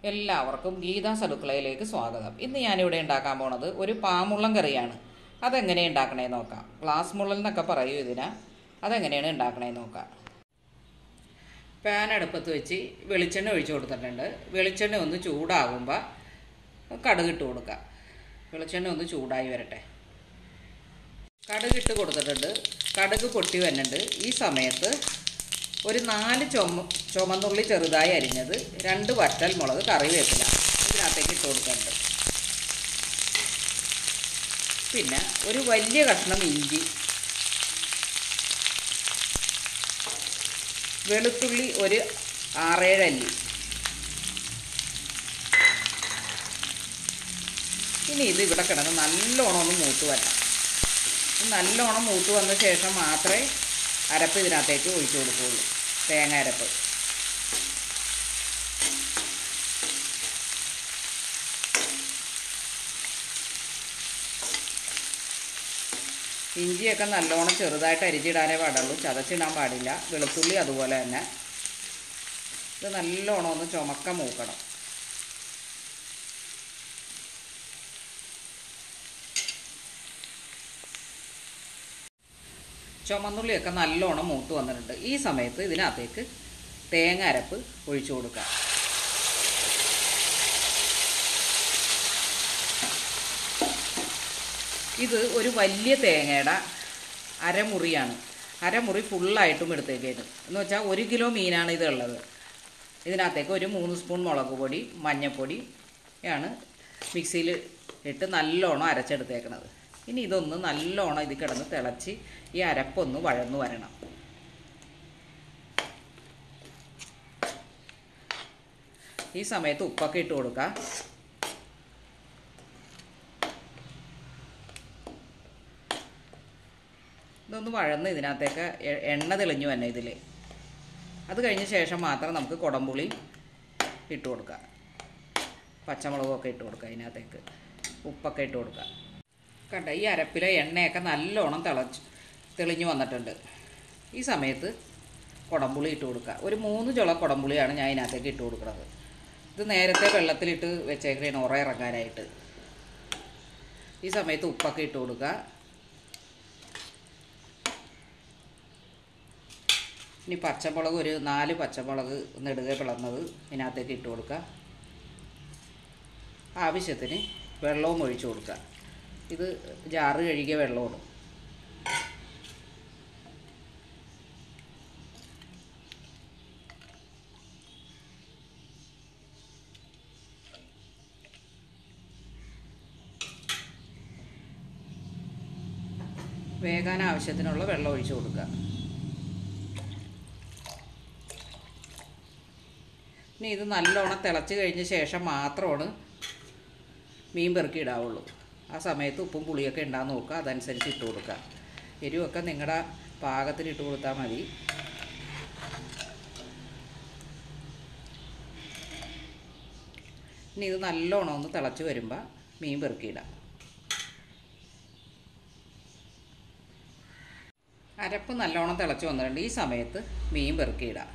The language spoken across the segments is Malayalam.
എല്ലാവർക്കും ഗീതാസ് അടുക്കളയിലേക്ക് സ്വാഗതം ഇന്ന് ഞാനിവിടെ ഉണ്ടാക്കാൻ പോണത് ഒരു പാമുള്ളം കറിയാണ് അതെങ്ങനെ ഉണ്ടാക്കണേ നോക്കാം ഗ്ലാസ് മുള്ളൽ എന്നൊക്കെ പറയൂ ഇതിന് അതെങ്ങനെയാണ് ഉണ്ടാക്കണേ നോക്കാം പാൻ അടുപ്പത്ത് വെച്ച് വെളിച്ചെണ്ണ ഒഴിച്ചു കൊടുത്തിട്ടുണ്ട് വെളിച്ചെണ്ണ ഒന്ന് ചൂടാകുമ്പോൾ കടുകിട്ട് കൊടുക്കുക വെളിച്ചെണ്ണ ഒന്ന് ചൂടായി വരട്ടെ കടുകിട്ട് കൊടുത്തിട്ടുണ്ട് കടുക് പൊട്ടി വരുന്നുണ്ട് ഈ സമയത്ത് ഒരു നാല് ചുമ ചുമന്നുള്ളി ചെറുതായി അരിഞ്ഞത് രണ്ട് വറ്റൽ മുളക് കറിവേപ്പില ഇതിനകത്തേക്ക് ഇട്ട് കൊടുക്കുന്നുണ്ട് പിന്നെ ഒരു വലിയ കഷ്ണം ഇഞ്ചി വെളുത്തുള്ളി ഒരു ആറേഴ് അല്ലി ഇനി ഇത് ഇവിടെ കിടന്ന് നല്ലോണം ഒന്ന് മൂത്ത് വരണം ഇത് നല്ലോണം മൂത്ത് വന്ന ശേഷം മാത്രമേ അരപ്പ് ഇതിനകത്തേക്ക് ഒഴിച്ചു കൊടുക്കുകയുള്ളൂ തേങ്ങ അരപ്പ് ഇഞ്ചിയൊക്കെ നല്ലോണം ചെറുതായിട്ട് അരിച്ചിടാനേ പാടുള്ളൂ ചതച്ചിടാൻ പാടില്ല വെളുത്തുള്ളി അതുപോലെ തന്നെ ഇത് നല്ലോണം ഒന്ന് ചുമക്ക മൂക്കണം ചുമന്നുള്ളിയൊക്കെ നല്ലോണം മൂത്ത് വന്നിട്ടുണ്ട് ഈ സമയത്ത് ഇതിനകത്തേക്ക് തേങ്ങ അരപ്പ് ഒഴിച്ചു കൊടുക്കുക ഇത് ഒരു വലിയ തേങ്ങയുടെ അരമുറിയാണ് അരമുറി ഫുള്ളായിട്ടും എടുത്തേക്കേത് എന്ന് വെച്ചാൽ ഒരു കിലോ മീനാണ് ഇത് ഉള്ളത് ഇതിനകത്തേക്ക് ഒരു മൂന്ന് സ്പൂൺ മുളക് പൊടി മഞ്ഞൾപ്പൊടി ആണ് മിക്സിയിൽ ഇട്ട് നല്ലോണം അരച്ചെടുത്തേക്കണത് ഇനി ഇതൊന്ന് നല്ലോണം ഇത് കിടന്ന് തിളച്ച് ഈ അരപ്പൊന്ന് വഴന്നു വരണം ഈ സമയത്ത് ഉപ്പൊക്കെ ഇട്ട് കൊടുക്കുക ഇതൊന്ന് വഴന്ന് ഇതിനകത്തേക്ക് എ- എണ്ണ തെളിഞ്ഞു തന്നെ ഇതിൽ അത് കഴിഞ്ഞ ശേഷം മാത്രം നമുക്ക് കുടംപുളി ഇട്ട് കൊടുക്കുക പച്ചമുളകൊക്കെ ഇട്ട് കൊടുക്കുക അതിനകത്തേക്ക് ഉപ്പൊക്കെ ഇട്ട് കൊടുക്കുക കണ്ട ഈ അരപ്പിലെ എണ്ണയൊക്കെ നല്ലോണം തിളച്ച് തെളിഞ്ഞു വന്നിട്ടുണ്ട് ഈ സമയത്ത് കുടംപുളി ഇട്ട് കൊടുക്കുക ഒരു മൂന്ന് ചുള കുടംപുളിയാണ് ഞാൻ ഇതിനകത്തേക്ക് ഇട്ട് കൊടുക്കുന്നത് ഇത് നേരത്തെ വെള്ളത്തിലിട്ട് വെച്ചേക്കണേണ് ഉറ ഇറങ്ങാനായിട്ട് ഈ സമയത്ത് ഉപ്പൊക്കെ ഇട്ട് കൊടുക്കുക ഇനി പച്ചമുളക് ഒരു നാല് പച്ചമുളക് നെടുകെ പിളർന്നത് ഇതിനകത്തേക്ക് ഇട്ട് കൊടുക്കുക ആവശ്യത്തിന് വെള്ളവും ഒഴിച്ചു കൊടുക്കുക ഇത് ജാറ് കഴുകിയ വെള്ളമാണ് വേകാൻ ആവശ്യത്തിനുള്ള വെള്ളം ഒഴിച്ചു കൊടുക്കുക ഇനി ഇത് നല്ലോണം തിളച്ച് കഴിഞ്ഞ ശേഷം മാത്രമാണ് മീൻ പെറുക്കി ഇടാവുള്ളൂ ആ സമയത്ത് ഉപ്പും പുളിയൊക്കെ ഉണ്ടാകുന്ന നോക്കുക അതനുസരിച്ച് ഇട്ട് കൊടുക്കുക എരിവൊക്കെ നിങ്ങളുടെ പാകത്തിന് ഇട്ട് കൊടുത്താൽ മതി ഇനി ഇത് നല്ലോണം ഒന്ന് തിളച്ച് വരുമ്പോൾ മീൻ പെറുക്കിയിടാം അരപ്പ് നല്ലോണം തിളച്ച് വന്നിട്ടുണ്ട് ഈ സമയത്ത് മീൻ പെറുക്കിയിടാം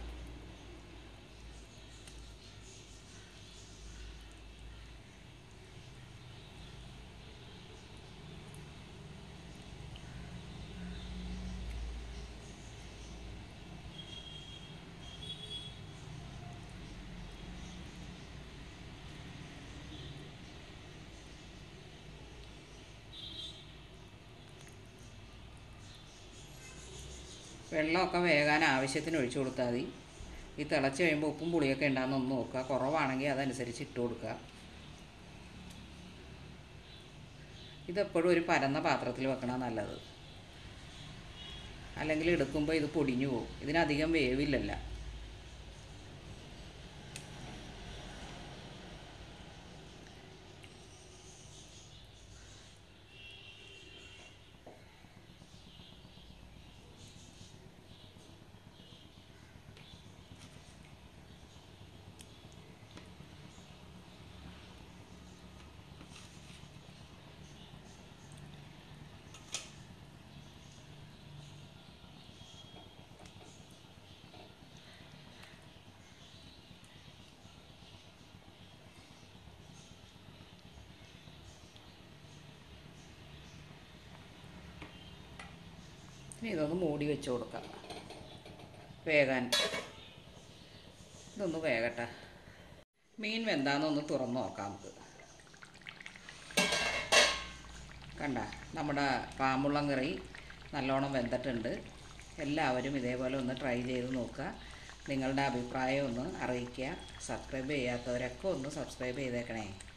വെള്ളമൊക്കെ വേകാൻ ആവശ്യത്തിന് ഒഴിച്ചു കൊടുത്താൽ മതി ഈ തിളച്ച് കഴിയുമ്പോൾ ഉപ്പും പുളിയൊക്കെ ഉണ്ടാകുന്ന ഒന്ന് നോക്കുക കുറവാണെങ്കിൽ അതനുസരിച്ച് ഇട്ട് കൊടുക്കുക ഇതെപ്പോഴും ഒരു പരന്ന പാത്രത്തിൽ വെക്കണം നല്ലത് അല്ലെങ്കിൽ എടുക്കുമ്പോൾ ഇത് പൊടിഞ്ഞു പോകും ഇതിനധികം വേവില്ലല്ല ഇനി ഇതൊന്ന് മൂടി വെച്ച് കൊടുക്കാം വേകാൻ ഇതൊന്ന് വേകട്ടെ മീൻ വെന്താന്നൊന്ന് തുറന്ന് നോക്കാം നമുക്ക് കണ്ട നമ്മുടെ പാമ്പുള്ളം കറി നല്ലോണം വെന്തിട്ടുണ്ട് എല്ലാവരും ഇതേപോലെ ഒന്ന് ട്രൈ ചെയ്ത് നോക്കുക നിങ്ങളുടെ അഭിപ്രായം ഒന്ന് അറിയിക്കുക സബ്സ്ക്രൈബ് ചെയ്യാത്തവരൊക്കെ ഒന്ന് സബ്സ്ക്രൈബ് ചെയ്തേക്കണേ